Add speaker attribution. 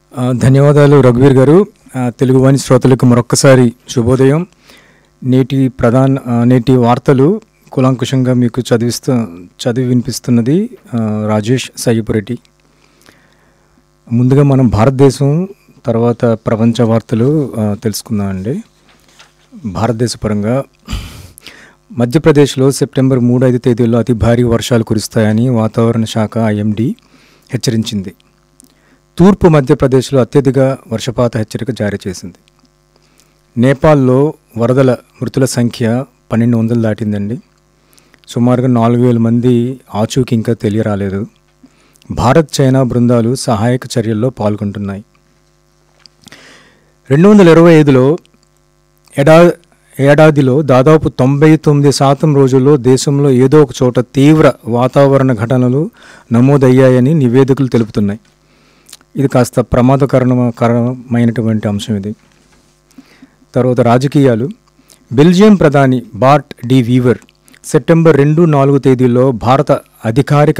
Speaker 1: ఆ, ధన్యవాదాలు రఘువీర్ గారు ఆ, తెలుగు వాణి శ్రోతలకు మరొక్కసారి శుభోదయం నేటి ప్రధాన ఆ, నేటి వార్తలు కులాంకుశంగా మీకు చదివిస్తూ చదివి వినిపిస్తున్నది ఆ, రాజేష్ సయ్యపురెడ్డి ముందుగా మనం భారతదేశం తర్వాత ప్రపంచ వార్తలు ఆ, తెలుసుకుందామండి భారతదేశ పరంగా మధ్యప్రదేశ్లో సెప్టెంబర్ మూడు ఐదు తేదీల్లో అతి భారీ వర్షాలు కురుస్తాయని వాతావరణ శాఖ ఐఎండీ హెచ్చరించింది తూర్పు మధ్యప్రదేశ్లో అత్యధిక వర్షపాత హెచ్చరిక జారీ చేసింది నేపాల్లో వరదల మృతుల సంఖ్య పన్నెండు వందలు దాటిందండి సుమారుగా నాలుగు వేల మంది ఆచూకీ ఇంకా తెలియరాలేదు భారత్ చైనా బృందాలు సహాయక చర్యల్లో పాల్గొంటున్నాయి రెండు వందల ఇరవై ఐదులో ఎడా ఏడాదిలో దాదాపు తొంభై తొమ్మిది శాతం రోజుల్లో దేశంలో ఏదో ఒక చోట తీవ్ర వాతావరణ ఘటనలు నమోదయ్యాయని నివేదికలు తెలుపుతున్నాయి ఇది కాస్త ప్రమాదకరమైనటువంటి అంశం ఇది తర్వాత రాజకీయాలు బెల్జియం ప్రధాని బార్ట్ డి వీవర్ సెప్టెంబర్ రెండు నాలుగు తేదీల్లో భారత అధికారిక